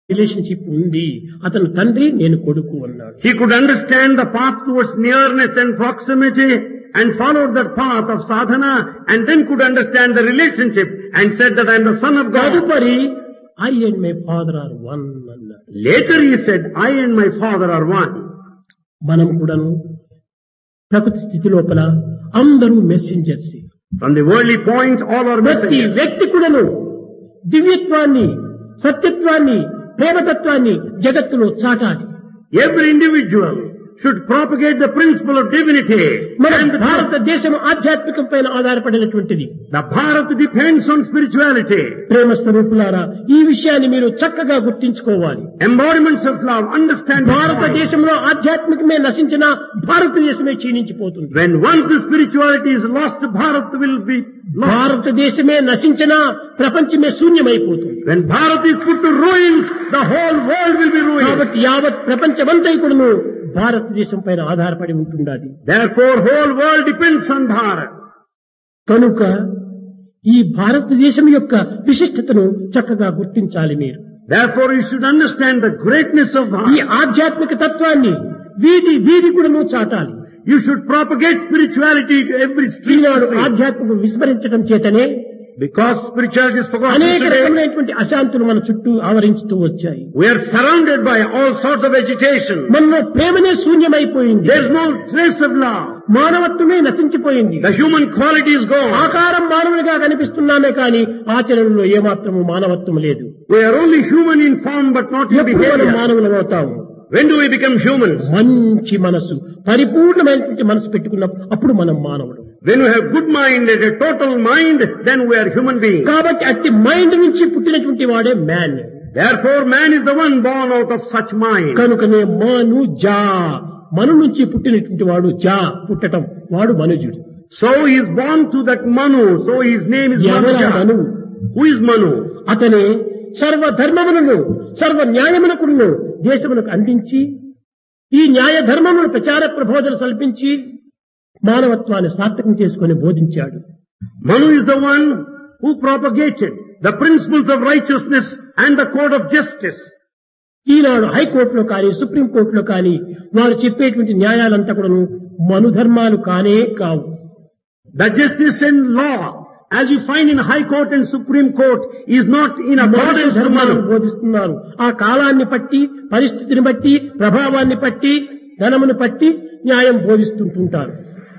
Relationship ఉంది అతను తండ్రి నేను కొడుకు అన్నాడు He could understand the path towards nearness and proximity and followed that path of sadhana and then could understand the relationship and said that I am the son of God. తదుపరి I and my father are one అన్నాడు Later he said, I and my father are one. మనం కూడాను ప్రకృతి స్థితి లోపల అందరూ messengers From the worldly point, all are ప్రతి messengers. వ్యక్తి కూడాను దివ్యత్వాన్ని సత్యత్వాన్ని ప్రేమతత్వాన్ని జగత్తులో చాటాలి Every individual should propagate the principle of divinity. మన And the, భారతదేశం ఆధ్యాత్మికం పైన ఆధారపడినటువంటిది the Bharat depends on spirituality. ప్రేమ స్వరూపులారా ఈ విషయాన్ని మీరు చక్కగా గుర్తించుకోవాలి Embodiments of love, understand this point. భారతదేశంలో ఆధ్యాత్మికమే నశించిన భారతదేశమే క్షీణించిపోతుంది When once the spirituality is lost, Bharat will be lost. భారతదేశమే నశించిన ప్రపంచమే శూన్యమైపోతుంది When Bharat is put to ruins, the whole world will be ruined. కాబట్టి యావత్ ప్రపంచమంతైకుడును భారతదేశం పైన ఆధారపడి ఉంటుండాలి Therefore, whole world depends on Bharat. కనుక ఈ భారతదేశం యొక్క విశిష్టతను చక్కగా గుర్తించాలి మీరు Therefore, you should understand the greatness of ఈ Bharat. ఆధ్యాత్మిక తత్వాన్ని వీధి వీధి కూడా చాటాలి You should propagate spirituality to every street. Eenadu street. ఆధ్యాత్మికం విస్మరించడం చేతనే Because spirituality is forgotten అనేక today, రకమైనటువంటి అశాంతులు మన చుట్టూ ఆవరించుతూ వచ్చాయి we are surrounded by all sorts of agitation. మనలో ప్రేమనే శూన్యమైపోయింది There is no trace of love. మానవత్వమే నశించిపోయింది The human quality is gone. ఆకారం మానవునిగా కనిపిస్తున్నామే కానీ ఆచరణలో ఏమాత్రము మానవత్వం లేదు We are only human in form but not in ఎప్పుడు మనం behavior. మానవులం అవుతాము When do we become humans? మంచి మనసు పరిపూర్ణమైనటువంటి మనసు పెట్టుకున్నాం అప్పుడు మనం మానవుడు When we have good mind and a total mind, then we are human beings. కాబట్టి అట్టి మైండ్ నుంచి పుట్టినటువంటి వాడే man Therefore, man is the one born out of such mind. కనుకనే మాను జా మను నుంచి పుట్టినటువంటి వాడు జా పుట్టటం వాడు మనుజుడు So he is born to that Manu. So his name is ఎవరా Manu. మనువు Who is Manu? అతనే సర్వ ధర్మములను సర్వ న్యాయమునకును దేశమునకు అందించి ఈ న్యాయ ధర్మములను ప్రచార ప్రబోధన కల్పించి మానవత్వాన్ని సార్థకం చేసుకొని బోధించాడు Manu is the one who propagated the principles of righteousness and the code of justice. ఈనాడు హైకోర్టులో కానీ సుప్రీంకోర్టులో కానీ వారు చెప్పేటువంటి న్యాయాలంతా కూడాను మనుధర్మాలు కానే కావు The justice and law, as you find in High Court and Supreme Court, is not in accordance to ధర్మాలను Manu. బోధిస్తున్నారు ఆ కాలాన్ని బట్టి పరిస్థితిని బట్టి ప్రభావాన్ని బట్టి ధనమును బట్టి న్యాయం బోధిస్తుంటుంటారు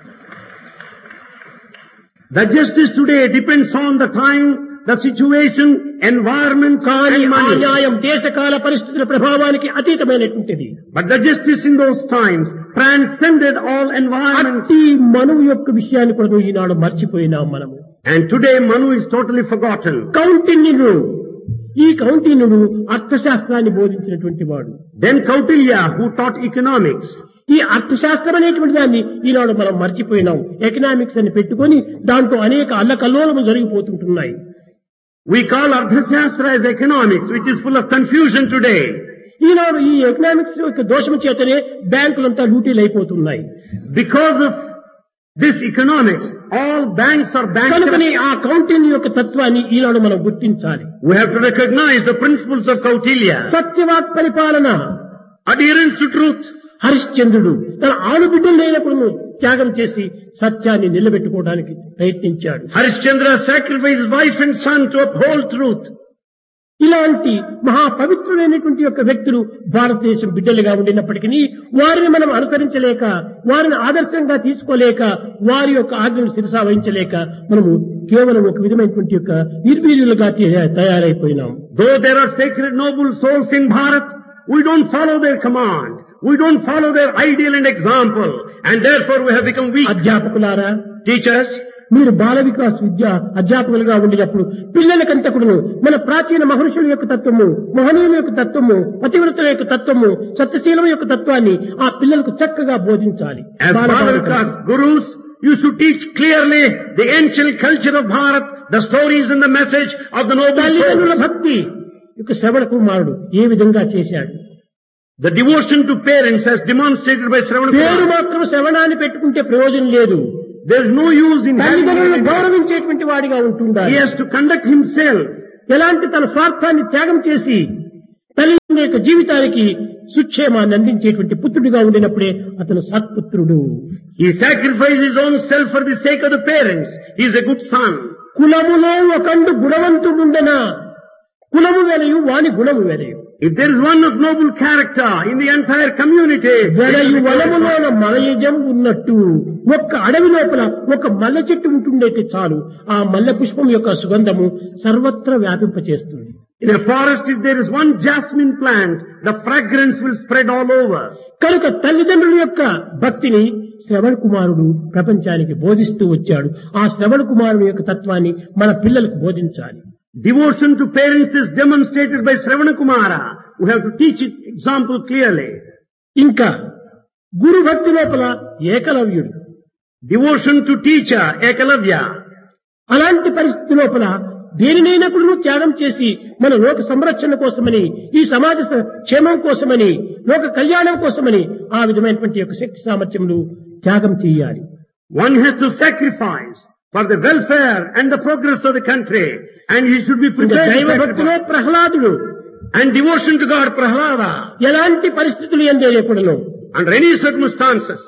The justice today depends on the time, the situation, environment, కానీ and ఆ money. న్యాయం దేశకాల పరిస్థితుల ప్రభావానికి అతీతమైనటువంటిది But the justice in those times transcended all environment. అట్టి మనువు యొక్క విషయాన్ని కూడా ఈనాడు మర్చిపోయినాం మనము And today Manu is totally forgotten. కౌంటిన్యుడు ఈ కౌంటిన్యుడు అర్థశాస్త్రాన్ని బోధించినటువంటి వాడు Then Kautilya, who taught economics. ఈ అర్థశాస్త్రం అనేటువంటి దాన్ని ఈనాడు మనం మర్చిపోయినాం ఎకనామిక్స్ అని పెట్టుకొని దాంట్లో అనేక అల్లకల్లోలము జరిగిపోతుంటున్నాయి We call Ardhashastra as economics, which is full of confusion today. ఈనాడు ఈ ఎకనామిక్స్ యొక్క దోషము చేతనే బ్యాంకులంతా లూటీలు అయిపోతున్నాయి Because of this economics, all banks are కనుకని bankrupt. ఆ కౌంటిన్ యొక్క తత్వాన్ని ఈనాడు మనం గుర్తించాలి We have to recognize the principles of Kautilya. సత్యవాక్ పరిపాలన Adherence to truth. హరిశ్చంద్రుడు తన ఆడుబిడ్డలు లేనప్పుడు త్యాగం చేసి సత్యాన్ని నిలబెట్టుకోవడానికి ప్రయత్నించాడు Harishchandra sacrificed his wife and son to uphold truth. ఇలాంటి మహా పవిత్రులైనటువంటి యొక్క వ్యక్తులు భారతదేశం బిడ్డలుగా ఉండినప్పటికీ వారిని మనం అనుసరించలేక వారిని ఆదర్శంగా తీసుకోలేక వారి యొక్క ఆజ్ఞను శిరసా వహించలేక మనము కేవలం ఒక విధమైనటువంటి యొక్క నిర్వీర్యులుగా తయ- తయారైపోయినాం Though there are sacred noble souls in Bharat, we don't follow their command. We don't follow their ideal and example. And therefore we have become weak. అధ్యాపకులారా Teachers, మీరు బాల వికాస్ విద్య అధ్యాపకులుగా ఉండినప్పుడు పిల్లలకంతకుడును మన ప్రాచీన మహర్షుల యొక్క తత్వము మహనీయుల యొక్క తత్వము పతివ్రతుల యొక్క తత్వము సత్యశీలం యొక్క తత్వాన్ని ఆ పిల్లలకు చక్కగా బోధించాలి as బాల బాలికలకు. Bhagavatas gurus, you should teach clearly the ancient culture of Bharat, the stories and the message of the noble తల్లిదండ్రుల souls. భక్తి యొక్క శ్రవణ కుమారుడు ఏ విధంగా చేశాడు The devotion to parents as demonstrated by Sravana పేరు Kumar. మాత్రం శ్రవణాన్ని పెట్టుకుంటే ప్రయోజనం లేదు There is no use in having తల్లిదండ్రులను it. గౌరవించేటువంటి వాడిగా He ఉంటుండాలి has to conduct himself ఎలాంటి తన స్వార్థాన్ని త్యాగం చేసి తల్లి యొక్క జీవితానికి సుక్షేమాన్ని అందించేటువంటి పుత్రుడిగా ఉండినప్పుడే అతను సత్పుత్రుడు He sacrificed his own self for the sake of the parents. He is a good son. కులములో ఒకండు గుణవంతుడుండెన కులము వెలయు వాని గుణము వెలయు If there is one of noble character in the entire community, వెలయు వనములోన మలయజం ఉన్నట్టు ఒక్క అడవి లోపల ఒక మల్లె చెట్టు ఉంటుండైతే చాలు ఆ మల్లె పుష్పం యొక్క సుగంధము సర్వత్రా వ్యాపింపచేస్తుంది in a forest, if there is one jasmine plant, the fragrance will spread all over. కనుక తల్లిదండ్రుల యొక్క భక్తిని శ్రవణ కుమారుడు ప్రపంచానికి బోధిస్తూ వచ్చాడు ఆ శ్రవణ కుమారుడు యొక్క తత్వాన్ని మన పిల్లలకు బోధించాలి Devotion to parents is demonstrated by Sravana Kumara. We have to teach it example clearly. ఇంకా గురు భక్తి లోపల ఏకలవ్యుడు Devotion to teacher, Ekalavya. అలాంటి పరిస్థితి లోపల దేనినైనా కూడా త్యాగం చేసి మన లోక సంరక్షణ కోసమని ఈ సమాజ స- క్షేమం కోసమని లోక కళ్యాణం కోసమని ఆ విధమైనటువంటి యొక్క శక్తి సామర్థ్యములు త్యాగం చేయాలి One has to sacrifice for the welfare and the progress of the country. And he should be ఇంకా prepared to దైవ భక్తిలో sacrifice. ప్రహ్లాదుడు And devotion to God, Prahlada. ఎలాంటి పరిస్థితులు ఎందేయకూడను Under any circumstances,